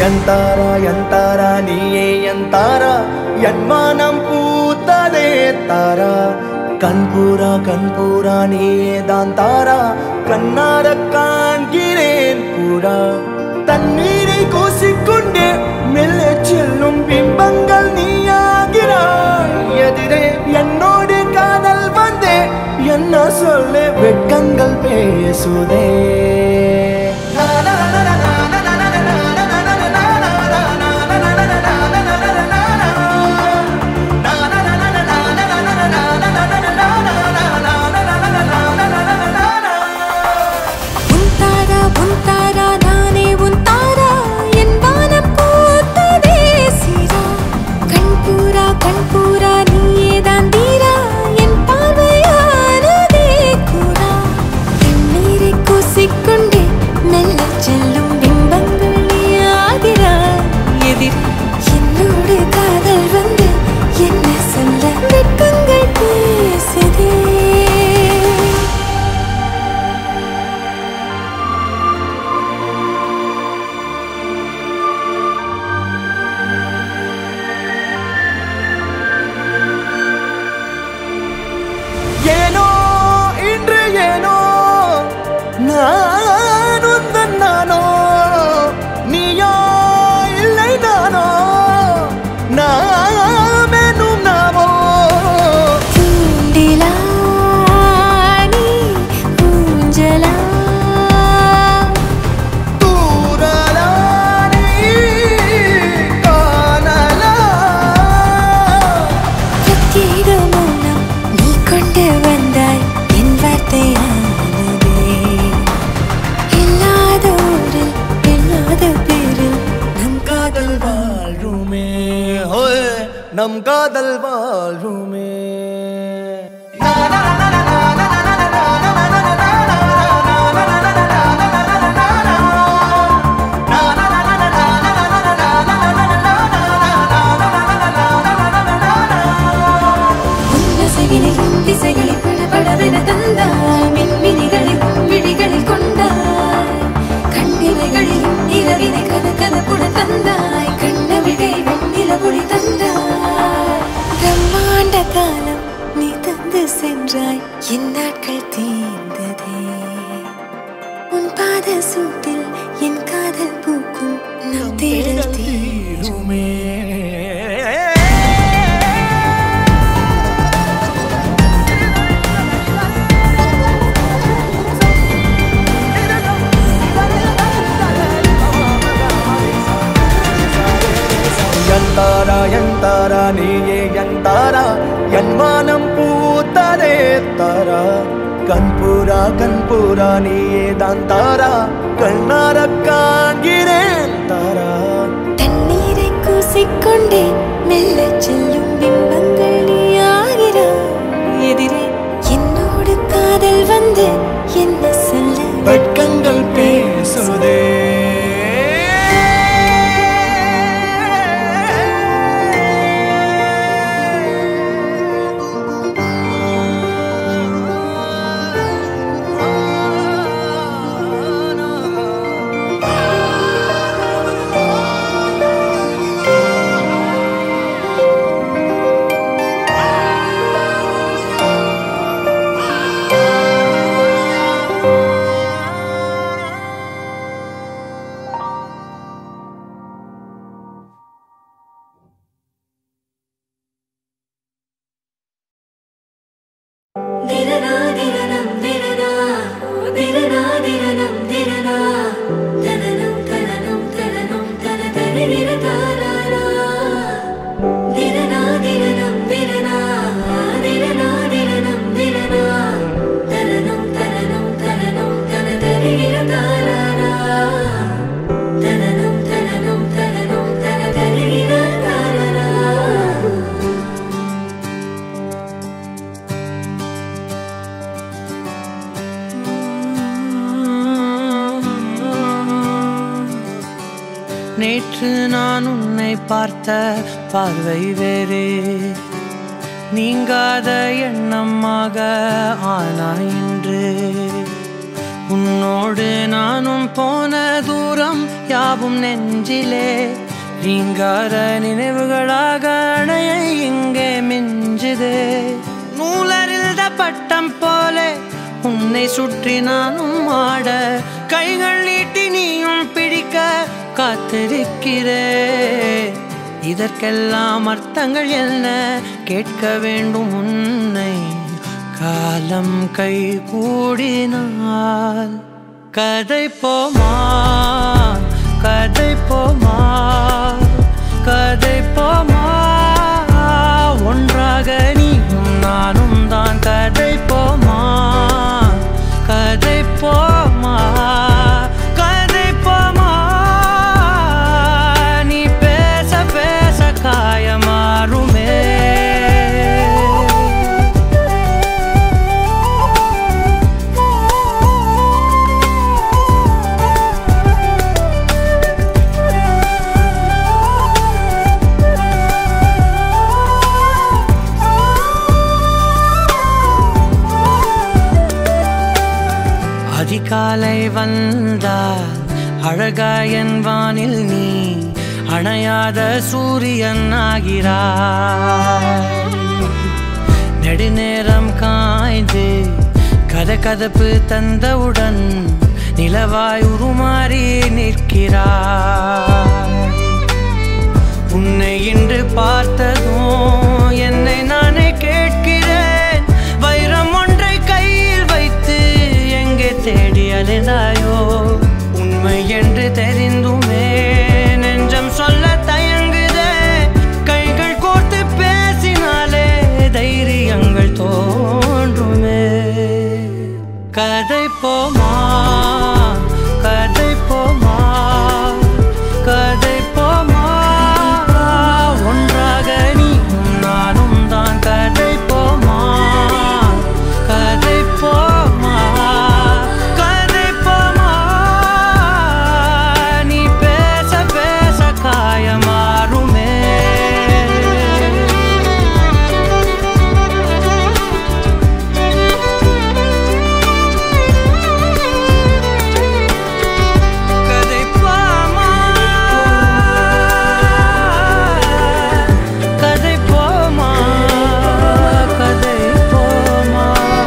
ಎಂತಾರ ಎಂತಾರ ನೀಯೇ ಎಂತಾರ என்மானம் பூத்ததே தாரா கண்பூரா கண்பூரா நீயே தான் தாரா கண்ணார காண்கிறேன் பூரா தண்ணீரை கூசிக்கொண்டே மெல்ல செல்லும் பிம்பங்கள் நீயாகிறாய் எதிரே என்னோடு காதல் வந்தே என்ன சொல்ல வெட்கங்கள் பேசுதே உன் தாரா உன் தாரா நானே உன் தாரா என் வானம் பூத்ததே சீரா கண்பூரா கண்பூரா நீயே தான் தீரா என் பார்வையானதே கூடா தண்ணீரை கூசிக்கொண்டே மெல்ல செல்லும் பிம்பங்கள் நீயாகிறாய் எதிர் என்னோடு காதல் வந்து என்ன சொல்ல வெட்கங்கள் பேசுதே ஏனோ இன்று ஏனோ நான் உந்தன் நானோ நீயோ இல்லை நானோ நாமெனும் நாமோ தூண்டிலா நீ ஊஞ்சலா தூரலா நீ காணலா பிரத்யேக மௌனம் நீ கொண்டு வந்தாய் என் வார்த்தையானதே இல்லாத ஊரில் இல்லாத பேரில் நம் காதல் வாழ்வுமே ஹோய் நம் காதல் வாழ்வுமே உன்னசையினையும் திசைகளை படபடவென தந்தாய் மின்மினிகளை விழிகளில் கொண்டாய் கண்ணிமைகளிலும் நிலவினை கத கதப்புட தந்தாய் கண்ணவிழை வெண்ணில ஒளி தந்தாய் பிரம்மாண்ட காலம் நீ தந்து சென்றாய் என் நாட்கள் தீர்ந்ததே உன் பாத சூட்டில் என் காதல் பூக்கும் நம் தேடல் தீருமே எந்தாரா எந்தாரா நீயே எந்தாரா என் வானம் பூத்ததே தாரா கண்பூரா கண்பூரா நீயே தான் தாரா கண்ணார காண்கிறேன் தாரா தண்ணீரை கூசிக்கொண்டே மெல்ல செல்லும் பிம்பங்கள் நீயாகிறாய் எதிரே என்னோடு காதல் வந்து என்ன சொல்ல வெட்கங்கள் பேசுதே திரனா திரனம் திரனா திரனா திரனம் திரனா தனனம் தனனம் தனனம் தன தரிர தாராரா திரனா திரனம் திரனா திரனா திரனம் திரனா தனனம் தனனம் தனனம் தன தரிர தாராரா தனனம் தனனம் தனனம் தன தரிர தாராரா நேற்று நான் உன்னை பார்த்த பார்வை வேறே நீங்காத எண்ணமாக ஆனாய் இன்று உன்னோடு நானும் போன தூரம் யாவும் நெஞ்சிலே ரீங்கார நினைவுகளாக அணைய இங்கே மிஞ்சுதே நூலறிந்த பட்டம் போலே உன்னை சுற்றி நானும் ஆட கைகள் நீட்டி நீயும் பிடிக்க காத்திருக்கிறே இதற்கெல்லாம் அர்த்தங்கள் என்ன கேட்க வேண்டும் உன்னை காலம் கை கூடினால் கதை போமா கதை போமா கதை போமா ஒன்றாக நீயும் நானும் தான் கதை போமா கதை போமா கதை போமா நீ பேச பேச காயமாறுமே அதிகாலை வந்தால் அழகாயன் வானில் நீ அணையாத சூரியன் ஆகிறாய் நெடுநேரம் காய்ந்து கதகதப்பு தந்தவுடன் நிலவாய் உருமாறி நிற்கிறாய் உன்னை இன்று பார்த்ததும் என்னை நானே கேட்கிறேன் வைரம் ஒன்றை கையில் வைத்து எங்கே தேடி அலைந்தாயோ உண்மை என்று தெரிந்துமே நெஞ்சம் சொல்ல தயங்குதே கைகள் கோர்த்து பேசினாலே தைரியங்கள் தோன்றுமே கதை போமா கதை போமா கதை போமா ஒன்றாக நீயும் நானும் தான் கதை போமா கதை போமா கதை போமா நீ பேச பேச காயமாறுமே கதை போமா கதை போமா கதை போமா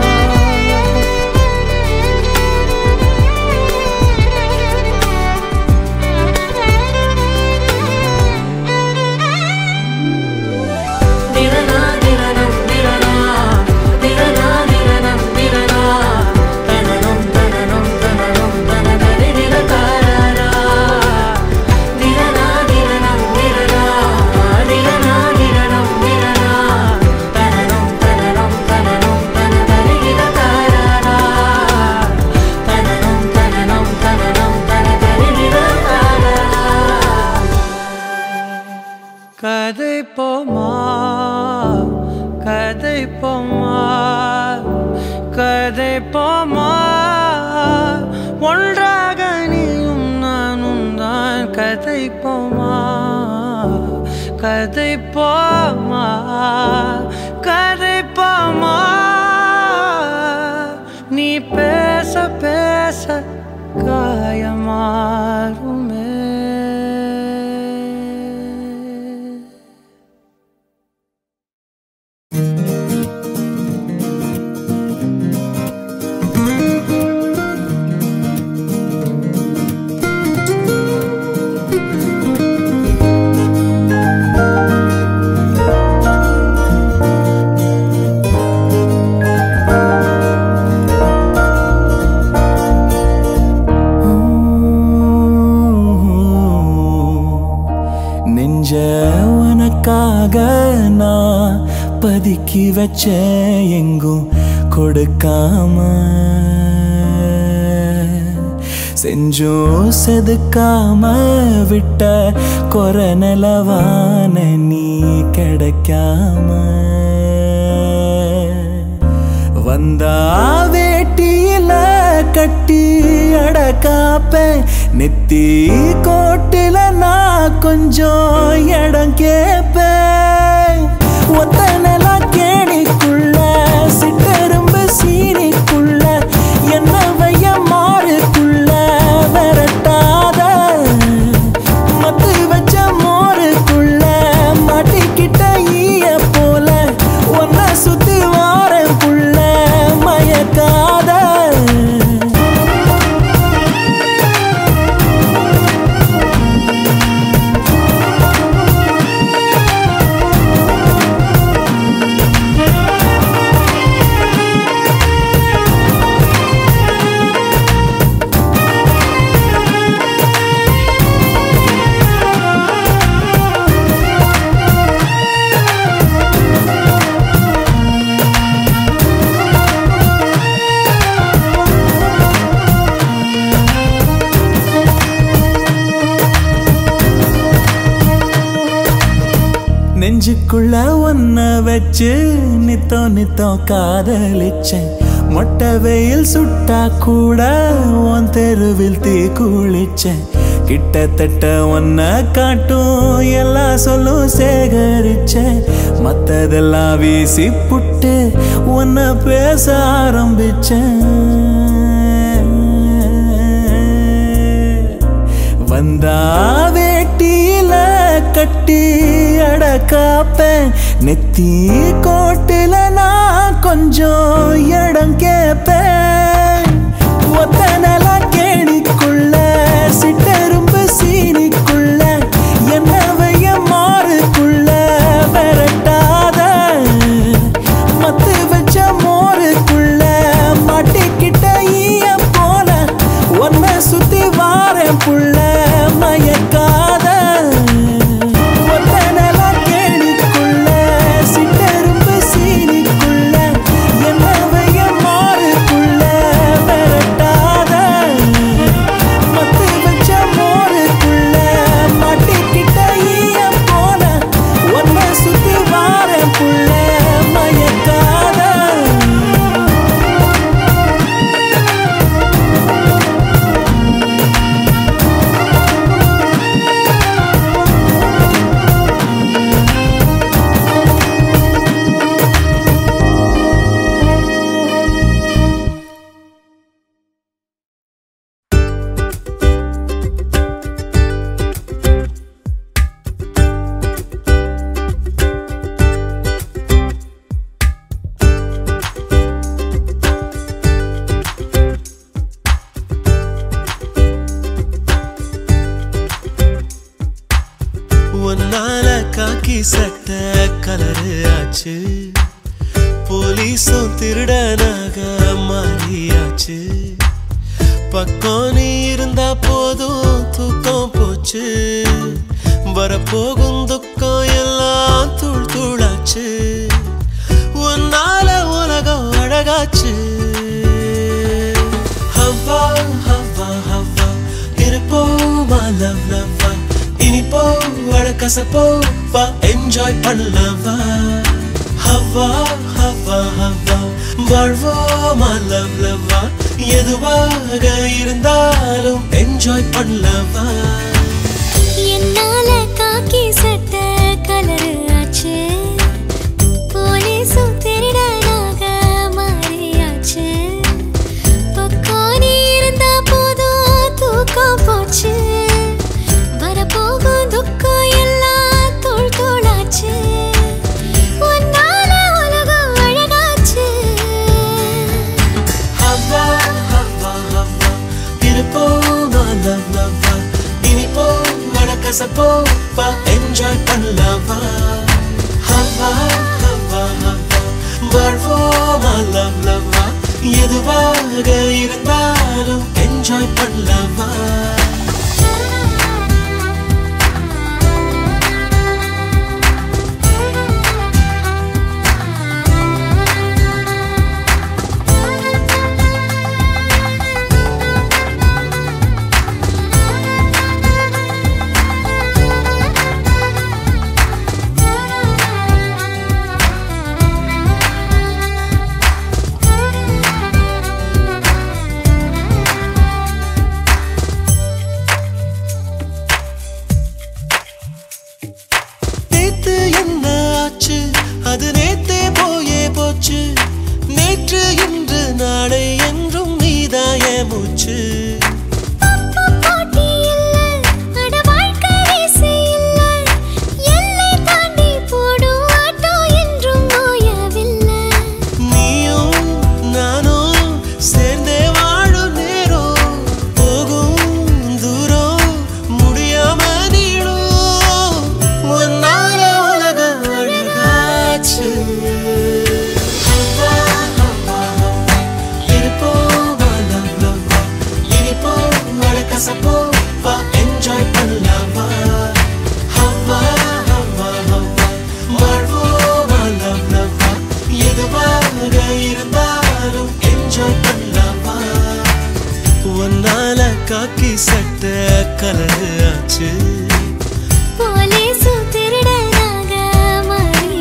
திரனா திரனம் திரனா திரனா திரனம் திரனா தனனம் தனனம் தனனம் தனதரி திரகாரா திரனா திரனம் திரனா திரனா திரனம் திரனா தனனம் தனனம் தனனம் தனதரி திரகாரா தனனம் தனனம் தனனம் தனதரி திரகாரா கதை போமா கதை போமா கதை போமா ஒன்றாக நீயும் நானும் தான் கதை போமா கதை போமா கதை போமா நீ பேச பேச காயமாறுமே நெஞ்ச உனக்காக நான் பதுக்கி வச்ச எங்கும் கொடுக்காம செஞ்சும் செதுக்காம விட்ட கொரநலவான நீ கிடைக்காம வந்தா வேட்டியில கட்டி அடக்காப்ப நெத்தி கோட்டில நான் கொஞ்சம் இடம் கேப்பேன் ஒத்த நில கேணிக்குள்ள சிட்டெரும்பு சீனிக்குள்ள என்ன வைய மாற நெஞ்சுக்குள்ள ஒன்ன வச்சு நித்தோ நித்தோ காதலிச்சேன் மொட்டை வெயில் சுட்டா கூட உன் தெருவில் தீ குளிச்சேன் கிட்டத்தட்ட ஒன்ன காட்டும் எல்லா சொல்லும் சேகரிச்சேன் மத்ததெல்லாம் வீசி புட்டு உன்னை பேச ஆரம்பிச்சேன் வந்தா வேட்டியில கட்டி அடக்காப்பேன் நெத்தி கோட்டில நான் கொஞ்சம் இடம் கேப்பேன் ஒத்தனல கேணிக்குள்ள சிட்டெரும்பு சீனிக்குள்ள என்ன வைய மாறுக்குள்ள விரட்டாத மத்து வச்ச மோருக்குள்ள மாட்டிக்கிட்ட ஈய போல ஒன்ன சுத்தி வாரேன் புள்ள மயக்காத ஒத்தனல கேணிக்குள்ள சிட்டெரும்பு சீனிக்குள்ள என்ன வைய மாறுக்குள்ள விரட்டாத மத்து வச்ச மோருக்குள்ள மாட்டிக்கிட்ட ஈய போல ஒன்ன சுத்தி வாரேன் புள்ள மயக்காத ஒன்னால காக்கி சட்ட கலரு ஆச்சு போலீஸும் திருடனாக மாறியாச்சு பக்கம் நீ இருந்தா போதும் தூக்கம் போச்சு வரப்போகும் துக்கம் எல்லாம் தூள் தூளாச்சு உன்னால உலகம் அழகாச்சு ஹவ்வா ஹவ்வா ஹவ்வா இருப்போமா லவ் லவ்வா இனிப்போ அழகசப்போ வா என்ஜாய் பண்ணலவா ஹவ்வா ஹவ்வா ஹவ்வா வாழ்வோமா லவ் லவ்வா எதுவாக இருந்தாலும் என்ஜாய் பண்ணலவா என்னால காக்கி சட்ட கலரு ஆச்சு போலீஸும் திருடனாக மாறியாச்சு பக்கம் நீ இருந்தா போதும் தூக்கம் போச்சு வரப்போகும் துக்கம் எல்லாம் தோள் தோளாச்சு உன்னால உலகம் அழகாச்சு ஹவ்வா ஹவ்வா ஹவ்வா இருப்போமா லவ் லவ்வா இனிப்போ அழகசப்போ வா என்ஜாய் பண்ணலவா ஹவ்வா ஹவ்வா ஹவ்வா வாழ்வோமா லவ் லவ்வா எதுவாக இருந்தாலும் என்ஜாய் பண்ணலவா நேத்து என்ன ஆச்சு அது நேத்தே போயே போச்சு நேற்று இன்று நாளை என்றும் நீதாய மூச்சு போட்டி இல்ல அட வாழ்க்கை ரேசே இல்ல எல்லை தாண்டி போடும் ஆட்டோ என்றும் ஓயவில்லை நீயும் நானும் சேர்ந்தே வாழும் நேரம் போகும் தூரம் முடியாம நீளும் ஒன்னால உலகம் அழகாச்சு ஹவ்வா, ஹவ்வா, ஹவ்வா. இருப்போமா love, love, வா. இனிப்போ அழகசப்போ வா என்ஜாய் பண்ணலாமா ஹவ்வா ஹவ்வா ஹவ்வா வாழ்வோமா love, love, வா. எதுவாக இருந்தாலும் என்ஜாய் பண்ணலாமா ஒன்னால காக்கி சட்ட கலரு ஆச்சு போலீஸும் திருடனாக மாறி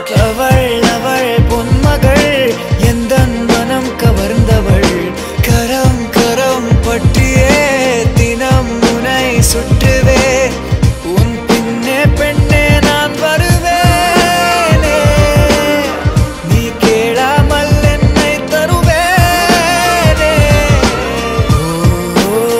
அவள் அவள் பொன்மகள் எந்த மனம் கவர்ந்தவள் கரம் கரம் பற்றியே தினம் முனை சுற்றுவே உன் பின்னே பெண்ணே நான் வருவேனே நீ கேளாமல் என்னை தருவேனே ஓ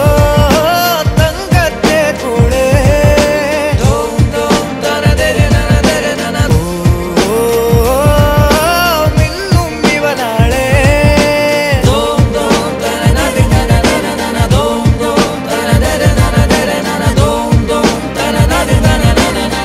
தங்கத்தே கூடே தோம் தோம் தனதெரு நனதெரு நன ஓ மின்னும் இவனாளே தோம் தோம் தனதெரு நனதெரு நன தோம் தோம் தனதெரு நனதெரு நன தோம் தோம் தனதெரு நனதெரு நன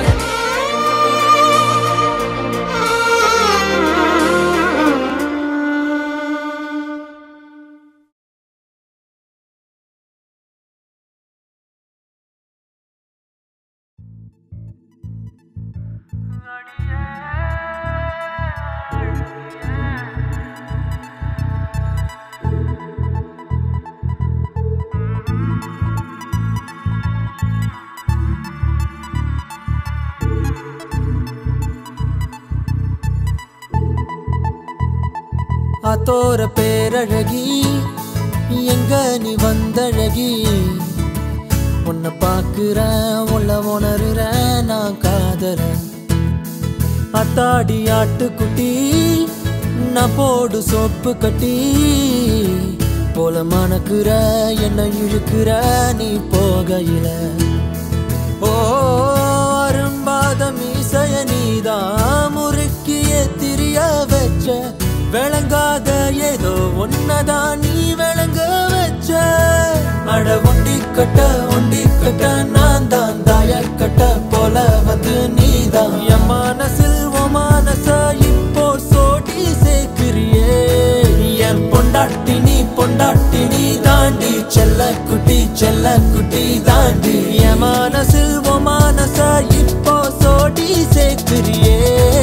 ஆத்தோர பேரழகி எங்க நீ வந்தழகி உன்னை பார்க்கிறேன் உள்ள உணர்றேன் நான் காதறேன் அத்தாடி ஆட்டுக்குட்டி நான் போடு சோப்பு கட்டி போல மணக்குற என்ன இழுக்கிற நீ போகையில ஓ அரும்பாத மீசைய நீதான் முறுக்கிய திரிய வச்ச விளங்காத ஏதோ ஒன்னதான் நீ விளங்க வச்ச அட ஒண்டி கட்ட ஒண்டி கட்ட நான் தான் தாய கட்ட போல வந்து நீதான் என் மனசில் உன் மனச இப்போ சோடி சேர்க்கிறியே என் பொண்டாட்டி நீ பொண்டாட்டி நீ தாண்டி செல்ல குட்டி செல்ல குட்டி தாண்டி என் மனசில் உன் மனச இப்போ சோடி சேர்க்கிறியே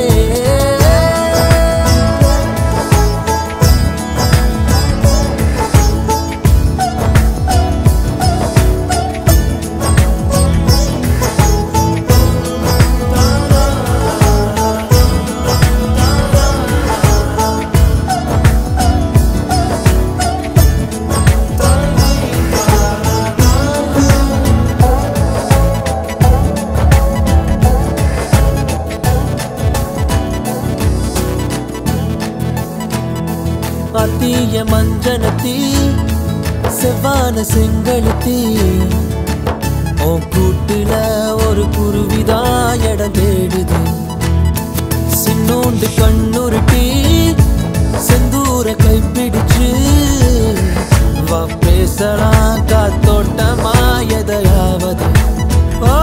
அத்திய மஞ்சனத்தி செவ்வான செங்கழுத்தி உன் கூட்டுல ஒரு குருவிதான் இடம் தேடுது சின்னோண்டு கண்ணுருட்டி செந்தூர கைப்பிடிச்சு வா பேசலாம் காத்தோட்டமா எதையாவது ஓ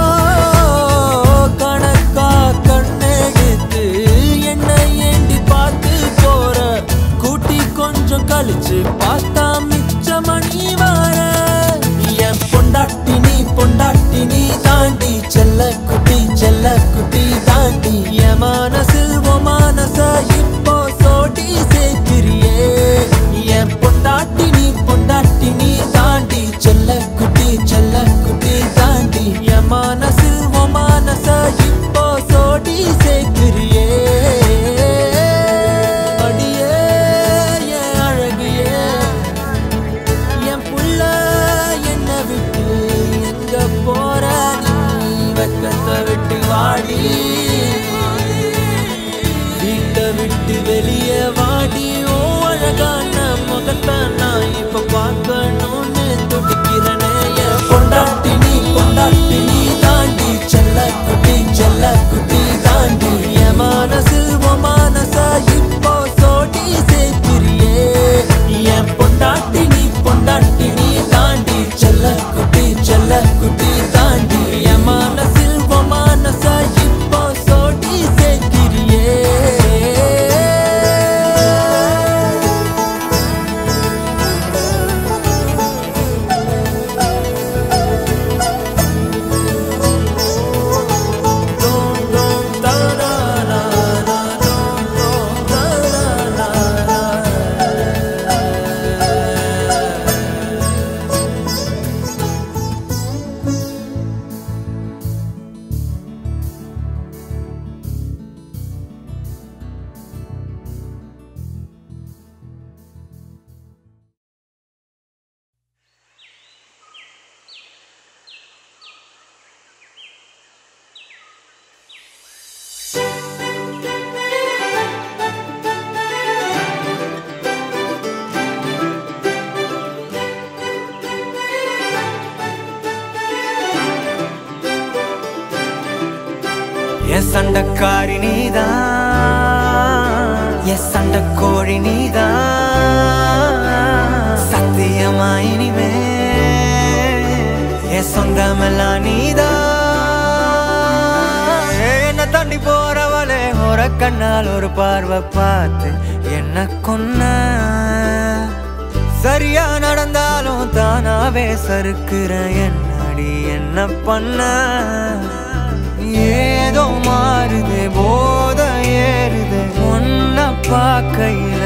கணக்கா கண்ணெடுத்து என்னை ஏண்டி பார்த்து போற கூட்டி கொஞ்சம் கழிச்சு பார்த்தா மிச்ச மணி வர என் பொண்டாட்டி நீ பொண்டாட்டி நீ தாண்டி செல்ல குட்டி செல்ல குட்டி தாண்டி என் மனசில் உன் மனச இப்போ சோடி சேர்க்கிறியே என் பொண்டாட்டி நீ பொண்டாட்டி நீ தாண்டி செல்ல குட்டி செல்ல குட்டி தாண்டி என் மனசில் உன் மனச இப்போ சோடி சேர்க்கிறியே அடியே என் அழகியே என் புள்ள என்ன விட்டு எங்க போற நீ வெக்கத்தை விட்டு வாடி வீட்டை விட்டு வெளியே வாடி ஓ அழகான முகத்தை நான் இப்ப பார்க்கணும்னு துடிக்கிறனே என் பொண்டாட்டி நீ பொண்டாட்டி நீ தாண்டி செல்ல குட்டி செல்ல குட்டி தாண்டி என் மனசில் உன் மனச இப்போ சோடி சேர்க்கிறியே என் பொண்டாட்டி நீ பொண்டாட்டி நீ தாண்டி செல்ல குட்டி செல்ல குட்டி தாண்டி என் மனசில் உன் மனச இப்போ சோடி சேர்க்கிறியே சண்டக்காரி நீதான் எஸ் சண்டக்கோழி நீதான் சத்தியமா இனிமே என் சொந்தமெல்லாம் நீதான் என்ன தாண்டி போறவளே ஒரு கண்ணால் ஒரு பார்வை பார்த்து என்ன கொன்ன சரியா நடந்தாலும் தானாவே சறுக்குற என்னடி என்ன பண்ண ஏதோ மாறுது போத ஏறுது ஒன்ன பார்க்கையில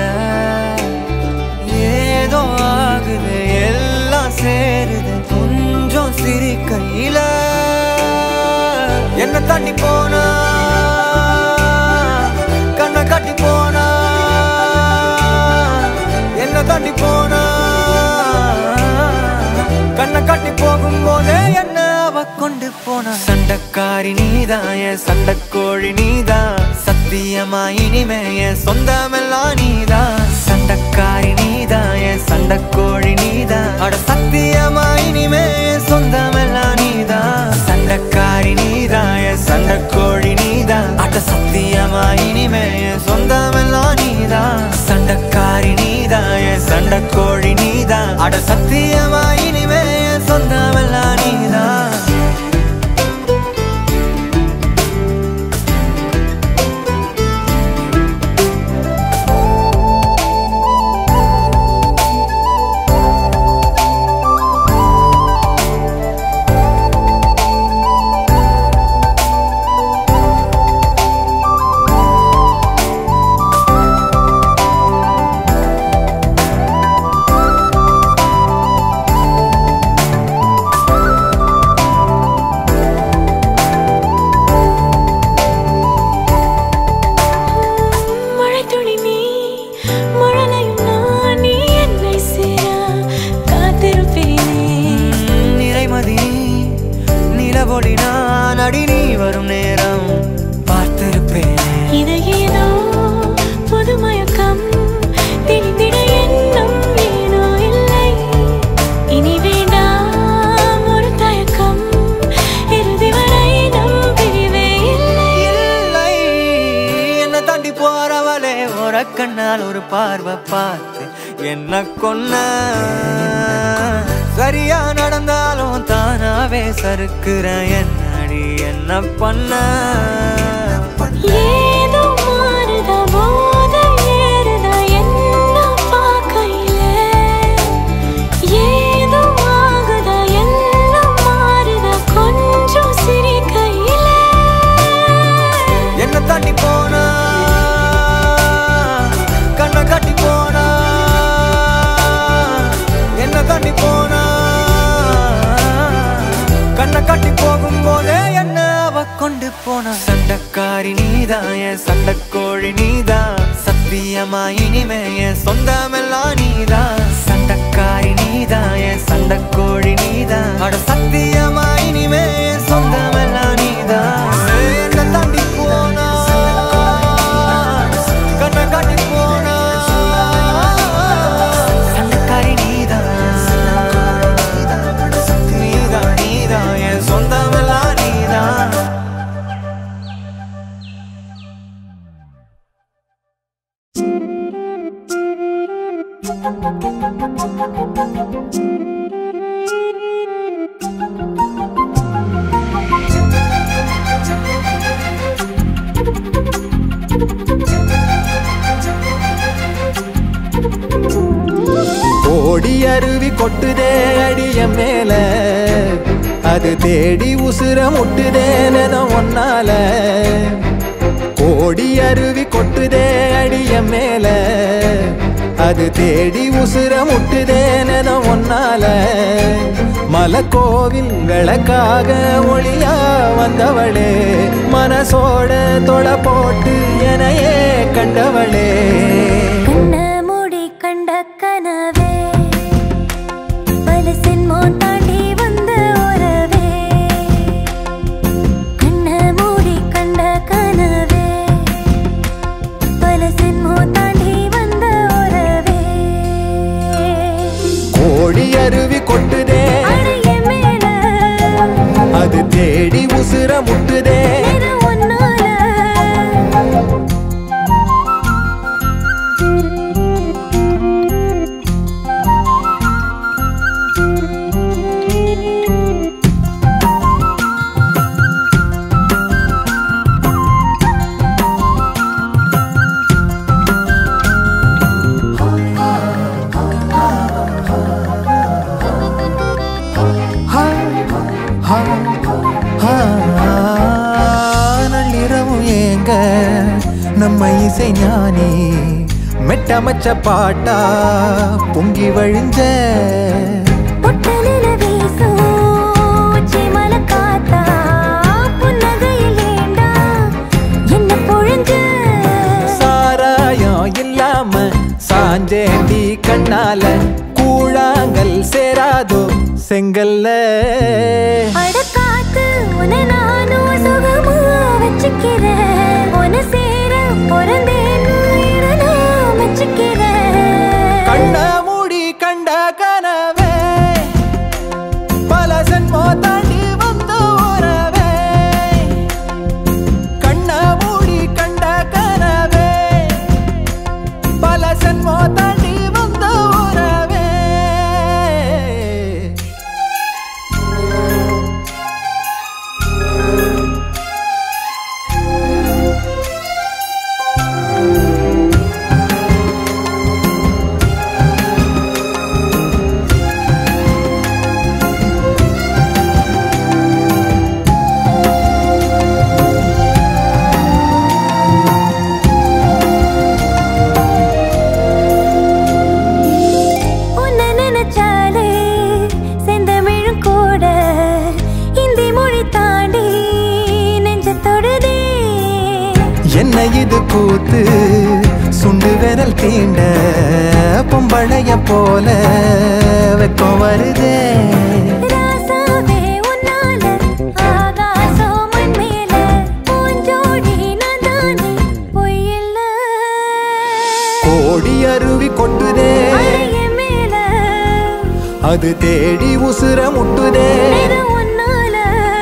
ஏதோ ஆகுது எல்லாம் சேருது கொஞ்சம் சிரிக்கையில என்ன தாண்டி போனா கண்ணை காட்டி போனா என்ன தாண்டி போனா கண்ணை காட்டி போகும்போதே என்ன அவ கொண்டு போனா சண்டக்காரி நீதான் என் சண்டக்கோழி நீதான் சத்தியமா இனிமே என் சொந்தமெல்லாம் நீதான் சண்டக்காரி நீதான் என் சண்டக்கோழி நீதான் அட சத்தியமா இனிமே என் சொந்தமெல்லாம் நீதான் சண்டக்காரி நீதான் என் சண்டக்கோழி நீதான் அட சத்தியமா இனிமே என் சொந்தமெல்லாம் நீதான் சண்டக்காரி நீதான் என் சண்டக்கோழி நீதான் அட சத்தியமா இனிமே என் சொந்தமெல்லாம் நீதான் மழைத்துளி நீ மழலையும் நான் நீ என்னை சேர காத்திருப்பேனே நிறைமதி நிலவொளி நான் அடி நீ வரும் நேரம் பார்த்திருப்பேனே இது ஏதோ புது மயக்கம் தெரிந்திட எண்ணம் ஏனோ இல்லை இனி வேண்டாம் ஒரு தயக்கம் இறுதி வரை நம் பிரிவே இல்லை இல்லை என்ன தாண்டி போறவளே ஒரு கண்ணால் ஒரு பார்வை பார்த்து என்ன கொன்ன சரியா நடந்தாலும் தானாவே சறுக்குற என்னடி என்ன பண்ண ஏதோ மாறுதா போத ஏறுதா என்ன பார்க்கையில ஏதோ ஆகுதா எல்லாம் மாறுதா கொஞ்சம் சிரிக்கையில என்ன தாண்டி போனா கண்ணை காட்டி போனா என்ன தாண்டி போனா கண்ணை காட்டி போகும்போதே என்ன அவ கொண்டு போனா சண்டக்காரி நீதான் என் சண்டக்கோழி நீதான் சத்தியமா இனிமே என் சொந்தமெல்லாம் நீதான் சண்டக்காரி நீதான் என் சண்டக்கோழி நீதான் அட சத்தியமா இனிமே என் சொந்தமெல்லாம் நீதான் என்ன தாண்டி போனா கண்ணை காட்டி போனா சண்டக்காரி நீதான் நீதான் நீதான் என் சொந்தமெல்லாம் நீதான் ஓடி அருவி கொட்டுதே அடிய மேல அது தேடி உசுர முட்டுதே நெதம் ஒன்னால ஓடி அருவி கொட்டுதே அடிய மேல அது தேடி உசுர முட்டுதே நெதம் ஒன்னால மலக்கோவில் விளக்காக ஒளியா வந்தவளே மனசோட தொட போட்டு எனையே கண்டவளே கண்ண மூடி கண்ட கனவே பல சென்மோன் தாண்டி வந்த உறவே கண்ண மூடி கண்ட கனவே பல சென்மோன் தாண்டி வந்த உறவே கோடி அருவி கொட்டுதே அடைய மேல அது தேடி உசுர முட்டுதே நிற ஒன்னால இசை ஞானி மெட்டமச்ச பாட்டா பொங்கி வழிஞ்ச பொட்டலில வீசும் உச்சிமல காத்தா, புன்னகையில் ஏண்டா என்ன பொழிஞ்ச? சாராயம் இல்லாம சாஞ்சேண்டி கண்ணால கூழாங்கல் சேராதோ செங்கல்ல அட காத்து, உன்னை நானும் சுகமா வச்சுக்கிறேன். உன்னை சேர பொறந்தேன்னு இதை நான் மெச்சுக்கிறேன். கண்ண மூடி கண்ட கனவே பல சென்மோ தாண்டி வந்த உறவே கண்ண மூடி கண்ட கனவே பல சென்மோ தாண்டி வந்த உறவே உன்னை நினைச்சாலே செந்தமிழும் கூட இந்தி மொழி தாண்டி நெஞ்ச தொடுதே என்ன இது கூத்து சுண்டு விரல் தீண்ட பொம்பளைய போல வெக்கம் வருதே ராசாவே உன்னால ஆகாசம் மண் மேல பூஞ்சோடி நான் தானே பொய்யில்ல கோடி அருவி கொட்டுதே அழகிய மேல அது தேடி உசுர முட்டுதே இது உன்னால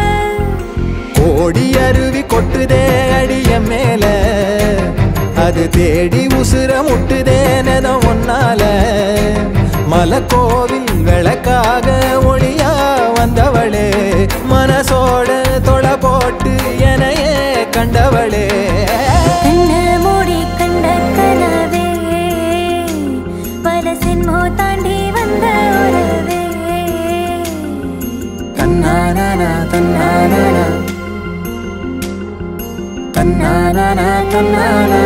கோடி அருவி கொட்டுதே அடிய மேல அது தேடி உசுர முட்டுதே நெத ஒன்னால மலக்கோவில் விளக்காக ஒளியா வந்தவளே மனசோட தொலை போட்டு எனையே கண்டவளே கண்ண மூடி கண்ட கனவே பல சின்மோ தாண்டி வந்த உறவே தன்னானா தன்னானா தன்னானா தன்னானா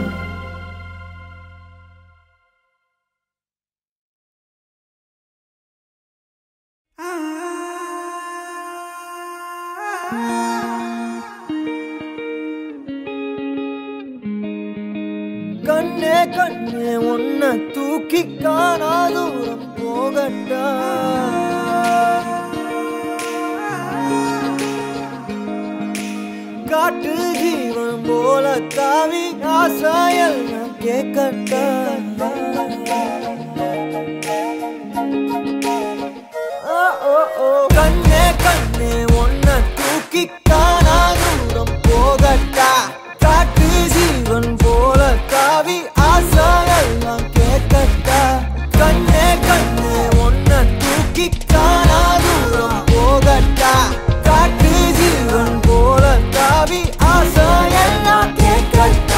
கண்ணே கண்ணே உன்னை தூக்கி காணா தூரம் போகட்டா காட்டு ஜீவன் போல தாவி ஆசாயல் நான் கேட்கட்டா ஓ, ஓ, ஓ. கண்ணே கண்ணே உன்னை தூக்கி காணா தூரம் போகட்டா காட்டு ஜீவன் போல தாவி ஆசாயெல்லாம் கேட்கட்டா கண்ணே கண்ணே உன்னை தூக்கி காணா தூரம் போகட்டா காட்டு ஜீவன் போல தாவி ஆசாயெல்லாம் கேட்கட்டா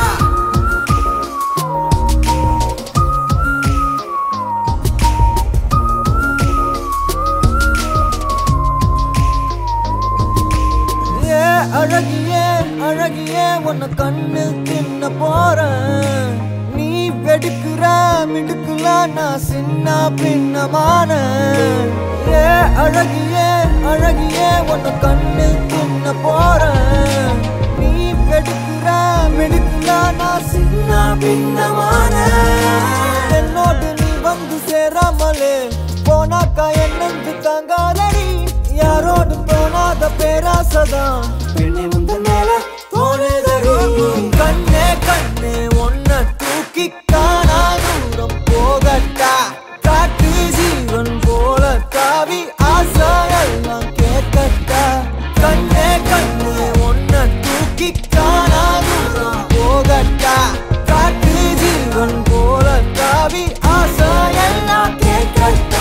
ஏ அழகியே அழகியே உன்னை கண்ணு தின்ன போறேன் நீ வெடுக்குற மிடுக்குல நான் சின்ன பின்னமான ஏ அழகியே அழகியே உன்னை கண்ணு தின்ன போறேன் நீ வெடுக்குற மிடுக்குல நான் சின்ன பின்னமான என்னோடு நீ வந்து சேராமலே போனாக்கா என்னந்து தாங்காதடி யாரோடு போனாத பேராசதான் பெண்ணை முந்த மேல தோணுதடி கண்ணே கண்ணே ஒன்ன தூக்கி காணா தூரம் போகட்டா காட்டு ஜீவன் போல தாவி ஆசாயெல்லாம் கேட்கட்டா கண்ணே கண்ணே ஒன்ன தூக்கி காணா தூரம் போகட்டா காட்டு ஜீவன் போல தாவி ஆசாயெல்லாம் கேட்கட்டா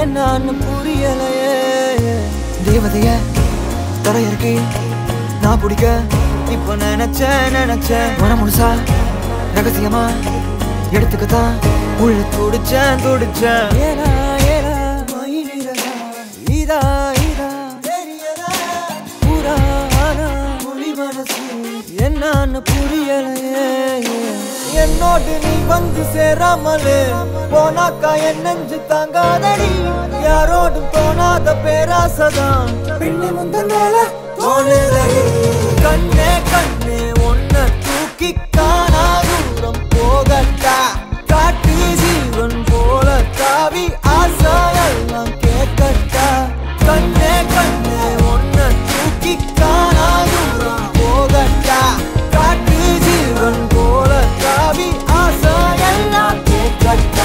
என்னன்னு புரியலையே தேவதைய தரையிறக்கி நான் பிடிக்க இப்ப நினைச்சேன் நினைச்சேன் மனம் முழுசா ரகசியமா எடுத்துக்கத்தான் உள்ள துடிச்சேன் துடிச்சேன் ஏனா ஏனா மயிலிறகா இதா இதா தெரியதா புறா ஆனா மொழி மனசு என்னன்னு புரியலையே என்னோடு நீ வந்து சேராமலே போனாக்கா என் நெஞ்சு தாங்காதடி யாரோடும் தோணாத பேராசதான் பெண்ணை முந்தனால தோணுதடி கண்ணே கண்ணே ஒன்ன தூக்கி காணா தூரம் போகட்டா காட்டு ஜீவன் போல தாவி ஆசையெல்லாம் கேட்கட்டா கண்ணே கண்ணே ஒன்ன தூக்கி காணா தூரம் போகட்டா காட்டு ஜீவன் போல தாவி ஆசையெல்லாம் கேட்கட்டா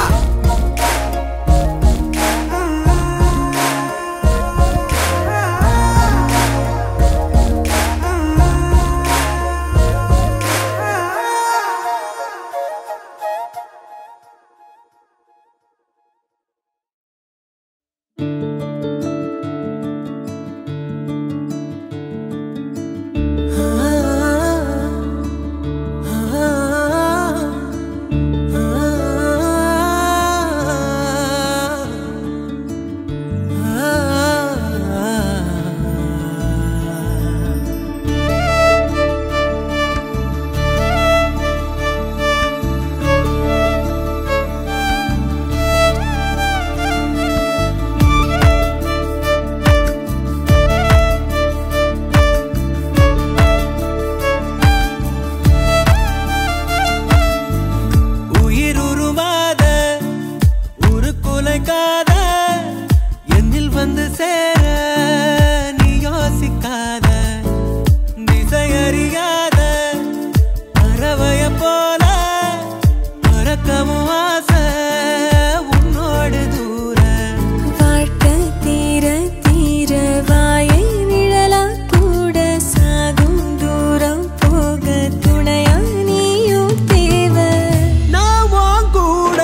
உயிர் உருவாத ஒரு குலைக்காத என்னில் வந்து சேர நீ யோசிக்காத திசையறியாத பறவைய போல பறக்கவும் ஆசை உன்னோடு தூர வாழ்க்கை தீர தீர வாயை நிழலா கூட சாகும் தூரம் போக துணையா நீயும் தேவை நான் உன் கூட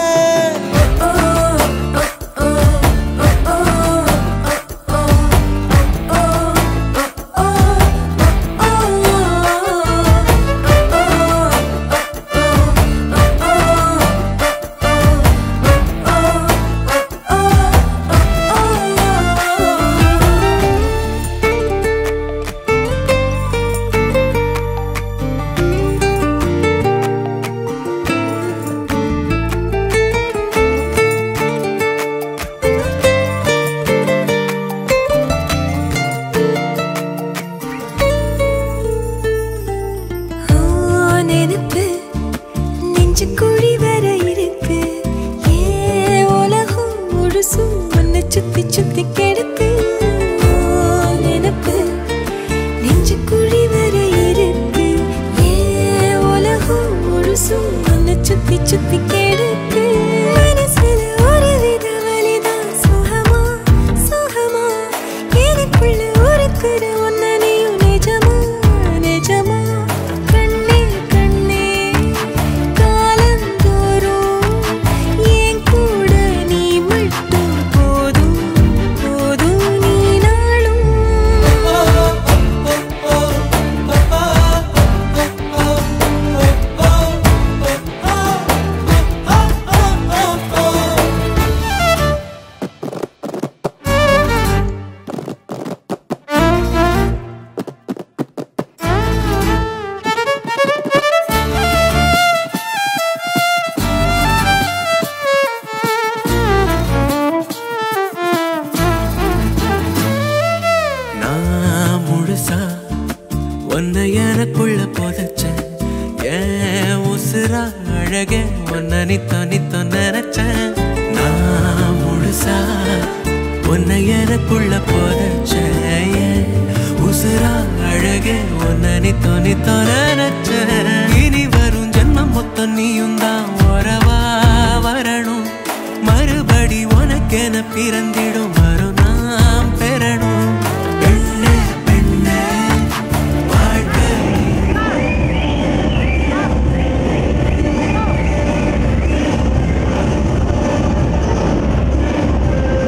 ஓ, நெருப்பு நெஞ்சு குழி வர இருக்கு ஏன் உலகம் முழுசும் உன்னை சுத்தி சுத்தி கெடுக்கு ஓ, நெருப்பு நெஞ்சு குழி வர இருக்கு ஏன் உலகம் முழுசும் உன்னை சுத்தி சுத்தி கெடுக்கு மனசுல ஒரு வித வலிதான் சுகமா சுகமா எனக்குள்ள ஒருத்தர ஒன்ன நீயும் நிஜமா நிஜமா கண்ணே கண்ணே காலந்தோறும் என் கூட நீ மட்டும் போதும் போதும் நீ நாளும் நான் முழுசா உன்னை எனக்குள்ள புதைச்சேன் ஏன் உசுரா அழகே உன்னை நித்த நித்த நினைச்சேன் நான் முழுசா உன்னை எனக்குள்ள புதைச்சேன் ஏன் உசுரா அழகே உன்னை நித்த நித்த நினைச்சேன் இனி வரும் ஜென்மம் மொத்தம் நீயும் தான் உறவா வரணும் மறுபடி உனக்கென பிறந்திடும் வரும் நாம் பெறணும் பெண்ணே பெண்ணே வாழ்க்கை ஓ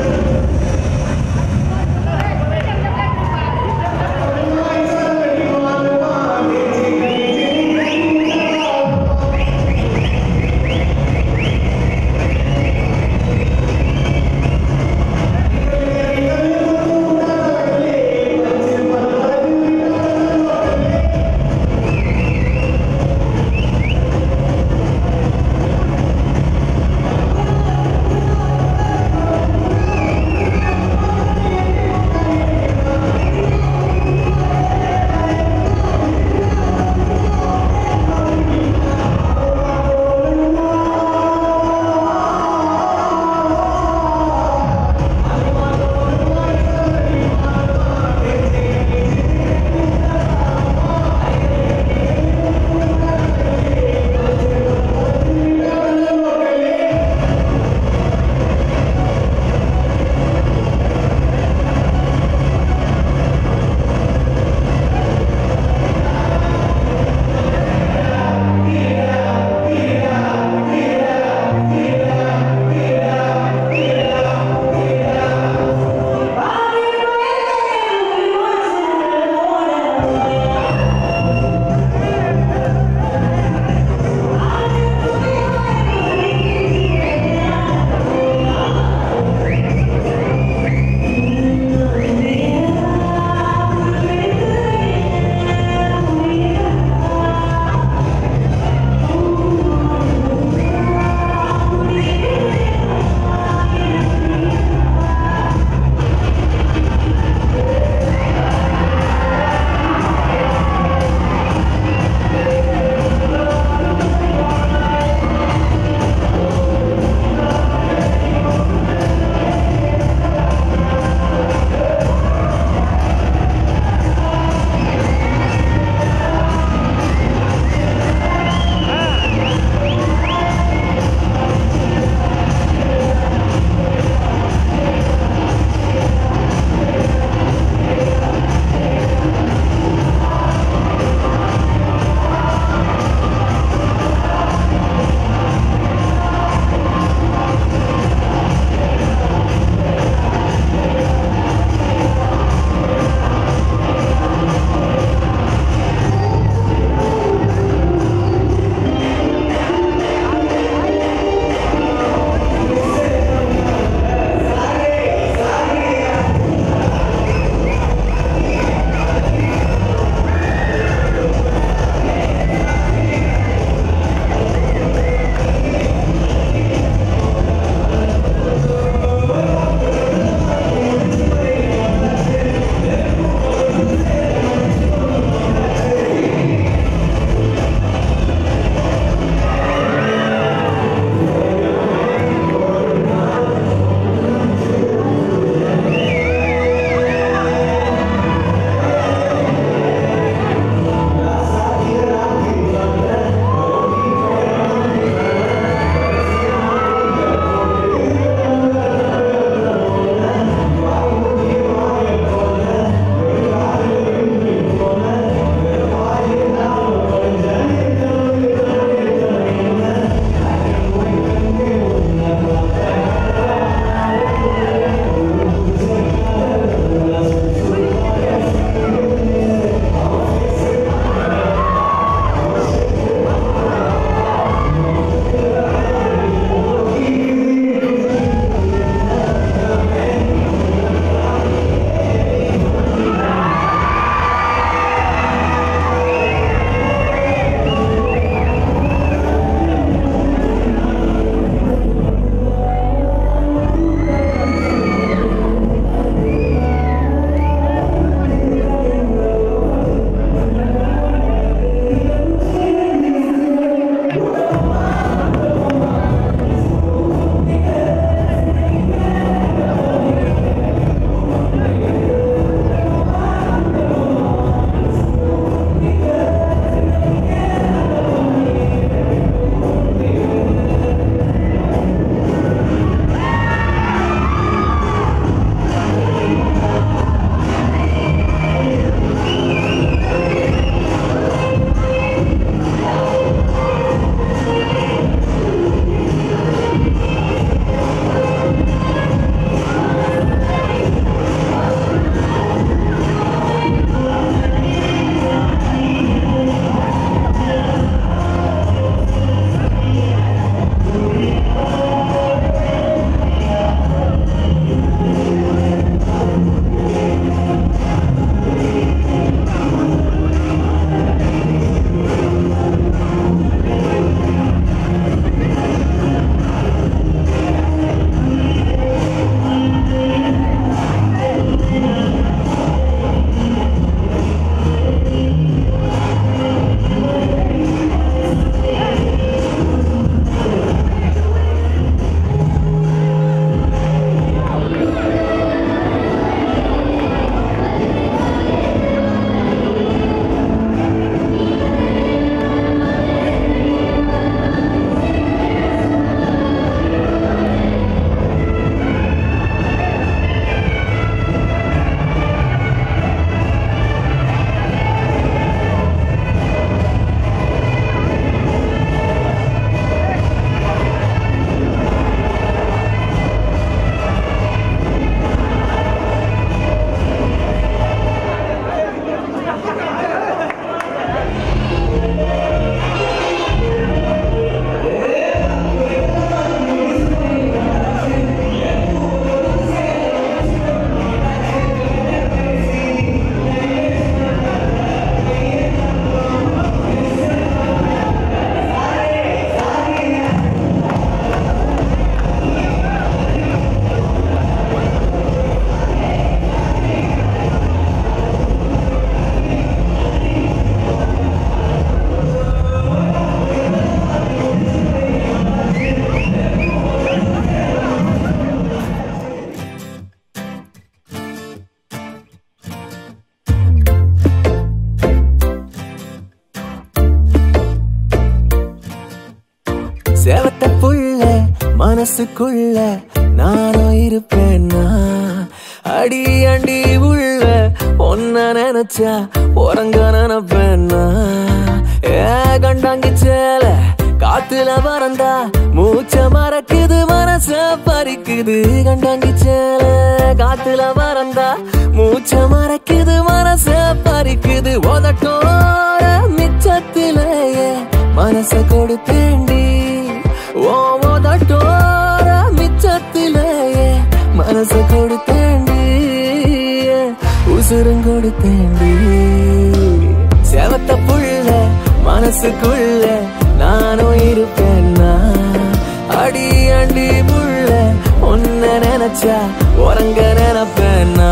சேவத்த புள்ள மனசுக்குள்ள நானும் இருப்பேன்னா அடி அண்டி உள்ள ஒன்ன நினைச்சா உறங்க நினைப்பேன்னா ஏ கண்டாங்கி சேல காத்துல பறந்தா மூச்ச மறக்குது மனச பறிக்குது கண்டாங்கி சேல காத்துல பறந்தா மூச்ச மறக்குது மனச பறிக்குது உதட்டோர மிச்சத்திலேயே மனச கொடுத்தேண்டி ஓ உதட்டோர மிச்சத்திலேயே மனச கொடுத்தேண்டி உசுரும் கொடுத்தேண்டி செவத்த புள்ள மனசுக்குள்ள நானும் இருப்பேன்னா அடி அண்டி புள்ள உன்ன நினைச்சா உறங்க நினைப்பேன்னா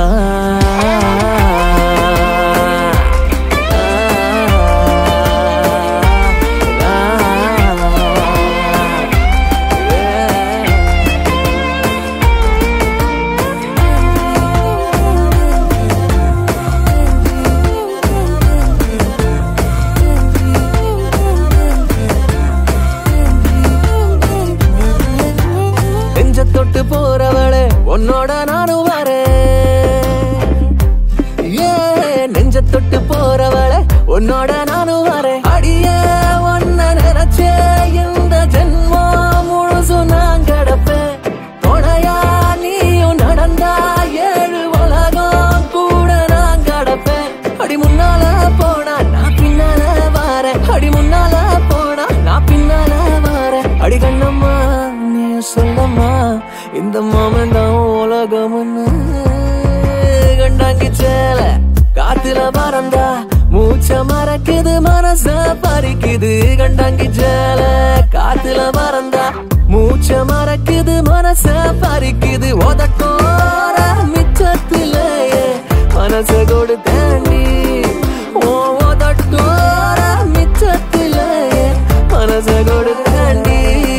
நெஞ்ச தொட்டு போறவளே உன்னோட நானும் வரேன் ஏ நெஞ்ச தொட்டு போறவளே உன்னோட நானும் வரேன் அடியே ஒன்ன நினைச்சே இந்த ஜென்மம் முழுசும் நான் கிடப்பேன் துணையா நீயும் நடந்தா ஏழு உலகம் கூட நான் கிடப்பேன் அடி முன்னால போனா நான் பின்னால வாரேன் அடி முன்னால போனா நான் பின்னால வாரேன் அடி கண்ணம்மா நீ சொல்லம்மா இந்த மாமன் தான் உலகம்னு கண்டாங்கி சேல காத்துல பறந்தா மூச்ச மறக்குது மனச பறிக்குது கண்டாங்கி சேல காத்துல பறந்தா மூச்ச மறக்குது மனச பறிக்குது உதட்டோர மிச்சத்திலேயே மனச கொடுத்தேண்டி ஓ உதட்டோர மிச்சத்திலேயே மனச கொடுத்தேண்டி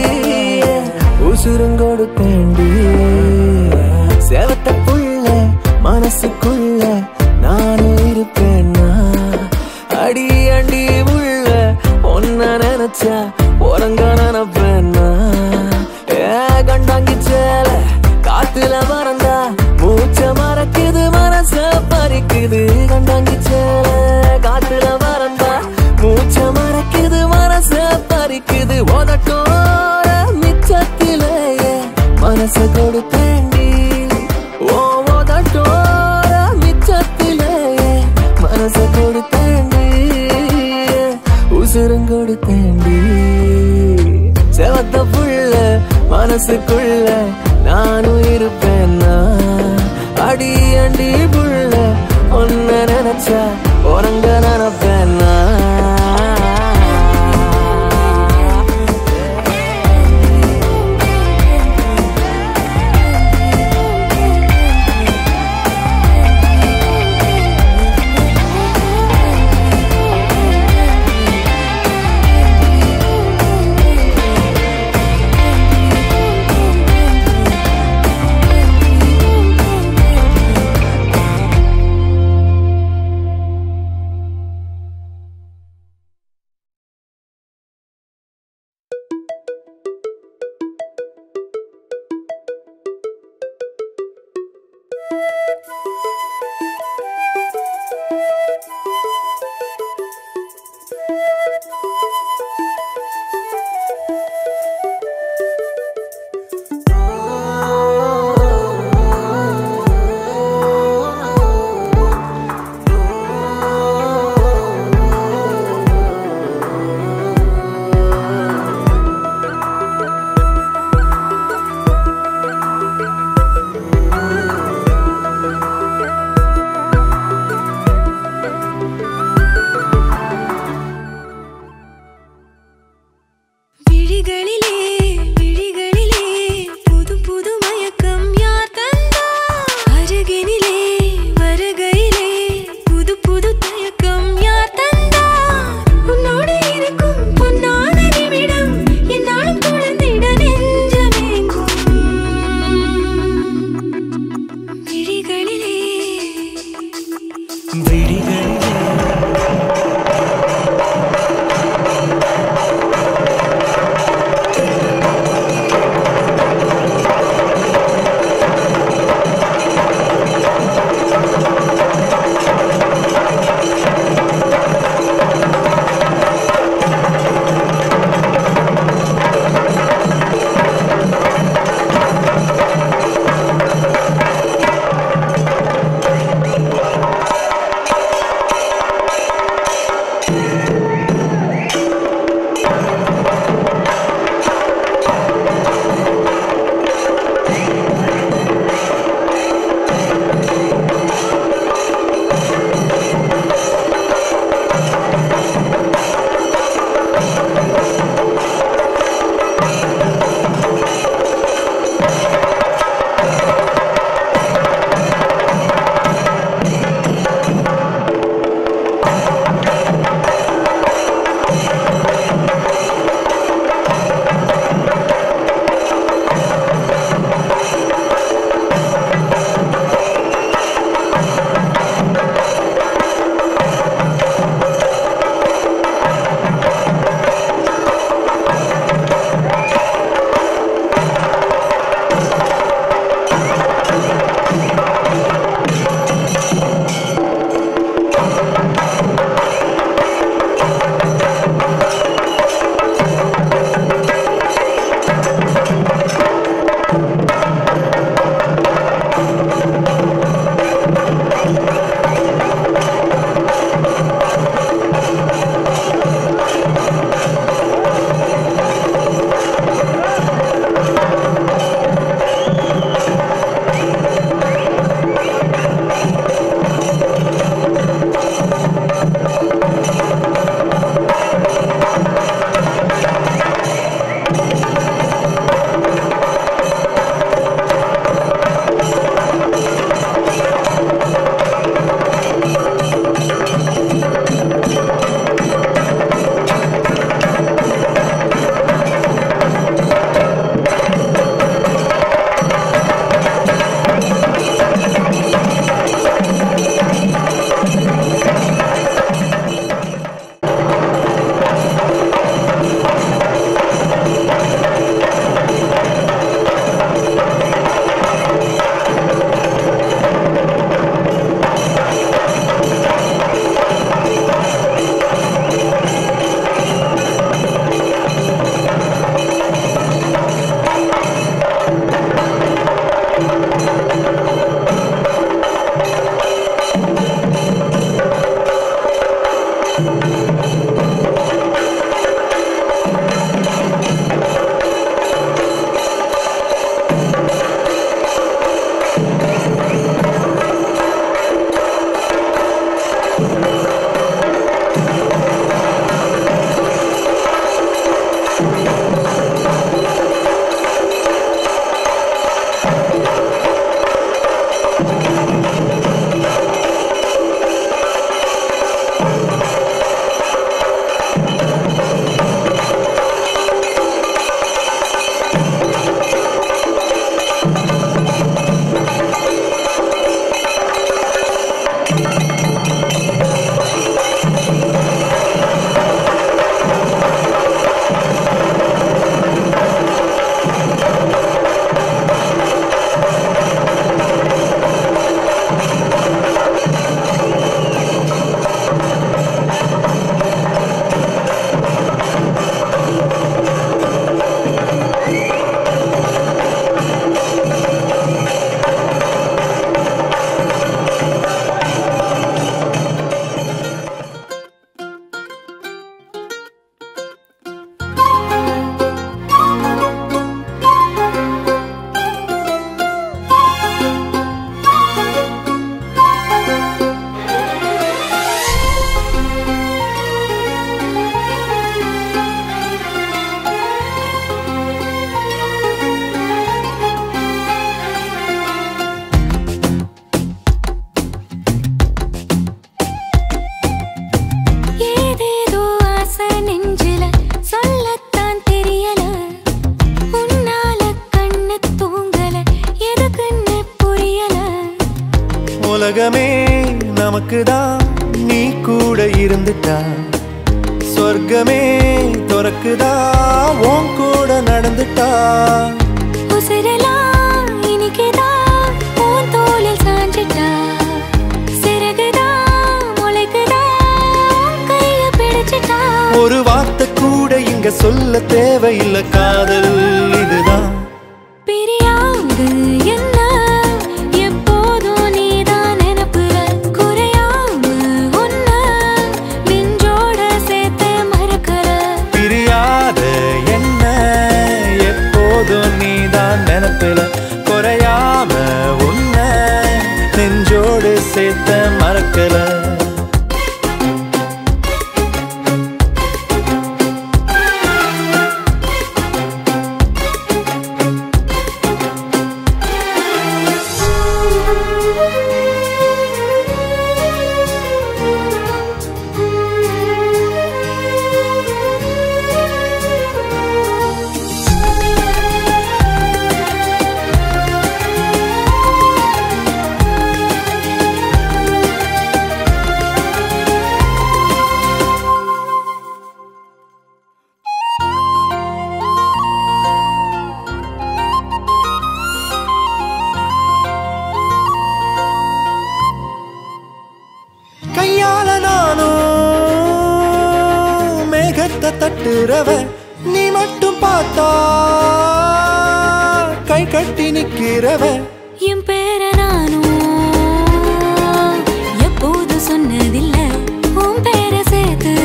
உசுரும் கொடுத்தேண்டி சேவத்த புள்ள மனசுக்குள்ள நானும் இருப்பேன்னா அடி அண்டி உள்ள ஒன்ன நினைச்சா உறங்க நினைப்பேன்னா ஏ கண்டாங்கி சேல காத்துல பறந்தா மூச்ச மறக்குது மனச பறிக்குது கண்டாங்கி சேல காத்துல பறந்தா மூச்ச மறக்குது மனச பறிக்குது உதட்டோர மிச்சத்திலேயே மனச கொடுத்தேண்டி ஓ உதட்டோர மிச்சத்திலேயே மனச கொடுத்தேண்டி உசுரும் கொடுத்தேண்டி செவத்த புள்ள மனசுக்குள்ள நானும் இருப்பேன்னா அடி அண்டி புள்ள ஒன்ன நினைச்சா உறங்க நினைப்பேன்னா உலகமே நமக்கு தான் நீ கூட இருந்துட்டா சொர்க்கமே துறக்குதா உன் கூட நடந்துட்டா உசிரெல்லாம் இனிக்குதான் உன் தோளில் சாஞ்சிட்டா சிறகுதான் முளைக்குதான் கைய பிடிச்சிட்டா ஒரு வார்த்தை கூட இங்க சொல்ல தேவையில்லை காதல் இதுதான் பிரியாது என்ன எப்போதும் நீதான் நினப்புல குறையாம உன்ன நெஞ்சோட சேர்த்து மறக்கல பிரியாத என்ன எப்போதும் நீதான் நினப்பில குறையாம உன்ன நெஞ்சோடு சேர்த்த மறக்கல கையால நானும் மேகத்தை தட்டுறவ நீ மட்டும் பார்த்தா கை கட்டி நிக்கிறவ என் பேர நானும் எப்போது சொன்னதில்ல உன் பேர சேர்த்து